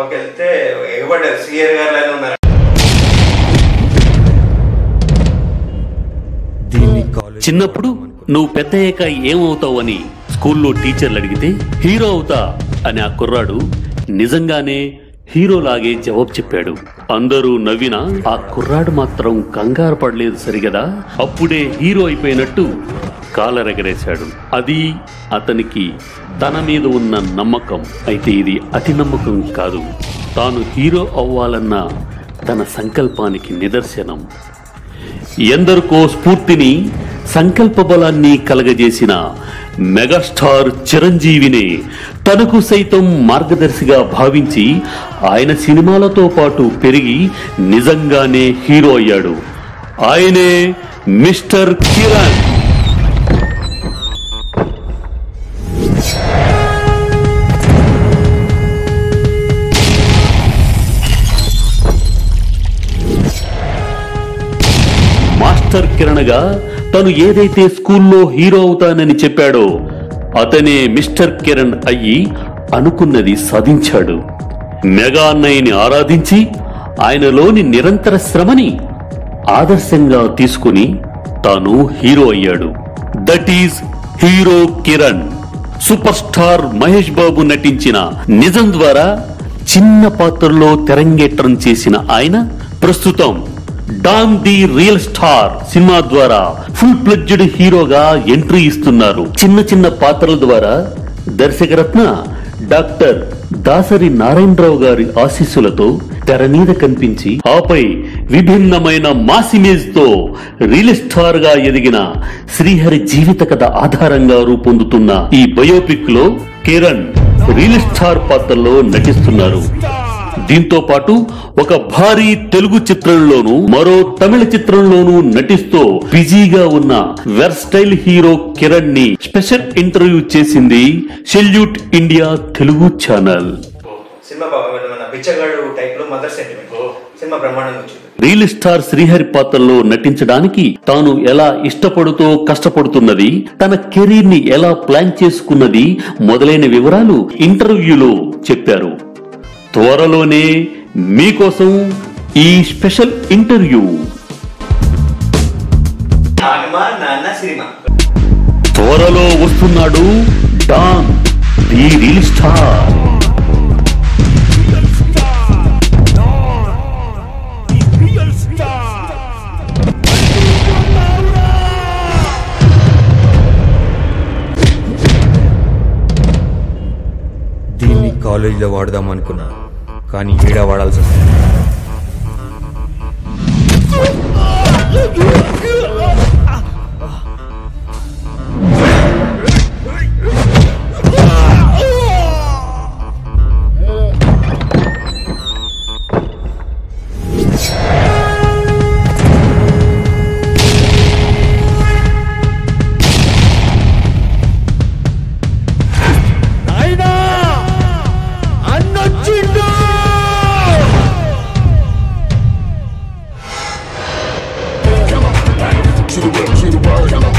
పక్కకి వెళ్తే ఎగబడ్డారు సిఆర్ గారు లాగా ఉన్నారు దీన్ని కాలేజ్ చిన్నప్పుడు నువ్వు పెద్దయ్యాక ఏమవుతావు అని స్కూల్లో టీచర్లు అడిగితే హీరో అవుతా అని ఆ కుర్రాడు నిజంగానే హీరోలాగే జవాబు చెప్పాడు అందరూ నవ్వినా ఆ కుర్రాడు మాత్రం కంగారు పడలేదు సరిగదా అప్పుడే హీరో అయిపోయినట్టు కాలరెగరేశాడు అది అతనికి తన మీద ఉన్న నమ్మకం అయితే ఇది అతి నమ్మకం కాదు తాను హీరో అవ్వాలన్న తన సంకల్పానికి నిదర్శనం ఎందరికో స్ఫూర్తిని సంకల్ప బలాన్ని కలగజేసిన మెగాస్టార్ చిరంజీవిని తనకు సైతం మార్గదర్శిగా భావించి ఆయన సినిమాలతో పాటు పెరిగి నిజంగానే హీరో అయ్యాడు ఆయనే మిస్టర్ కిరణ్ మాస్టర్ కిరణ్గా తను ఏదైతే స్కూల్లో హీరో అవుతానని చెప్పాడో అతనే మిస్టర్ కిరణ్ అయ్యి అనుకున్నది సాధించాడు మెగా అన్నయ్యని ఆరాధించి ఆయనలోని నిరంతర శ్రమని ఆదర్శంగా తీసుకుని తాను హీరో అయ్యాడు that is hero Kiran super star Mahesh Babu నటించిన నిజం ద్వారా చిన్న పాత్రలో తెరంగేట్రం చేసిన ఆయన ప్రస్తుతం Don the real star cinema ద్వారా ఫుల్ ప్లెడ్జ్డ్ హీరోగా ఎంట్రీ ఇస్తున్నారు చిన్న చిన్న పాత్రల ద్వారా దర్శకరత్న డాక్టర్ దాసరి నారాయణరావు గారి ఆశీస్సులతో తెర మీద కనిపించి ఆపై విభిన్నమైన మాస్ ఇమేజ్ తో రియల్ స్టార్ గా ఎదిగిన శ్రీహరి జీవిత కథ ఆధారంగా రూపొందుతున్న ఈ బయోపిక్ లో కిరణ్ రియల్ స్టార్ పాత్రలో నటిస్తున్నారు దీంతో పాటు ఒక భారీ తెలుగు చిత్రంలోనూ మరో తమిళ చిత్రంలోనూ నటిస్తూ బిజీగా ఉన్న వెర్స్టైల్ హీరో కిరణ్ ని స్పెషల్ ఇంటర్వ్యూ చేసింది salute India Telugu channel cinema బాగా మన బిచ్చగాడు టైప్ లో మదర్ సెంటిమెంట్ సినిమా బ్రహ్మాండంగా వచ్చింది రియల్ స్టార్ శ్రీహరి పాత్రలో నటించడానికి తాను ఎలా ఇష్టపడుతూ కష్టపడుతున్నది తన కెరీర్ ని ఎలా ప్లాన్ చేసుకున్నది మొదలైన వివరాలు ఇంటర్వ్యూలో చెప్పారు త్వరలోనే మీకోసం ఈ స్పెషల్ ఇంటర్వ్యూ నాగమా నాన్న సినిమా త్వరలో వస్తున్నాడు డాన్ ది రియల్ స్టార్ దీన్ని కాలేజీలో వాడదాం అనుకున్నా కానీ ఈడ వాడాల్సి వస్తుంది to the web, to the word.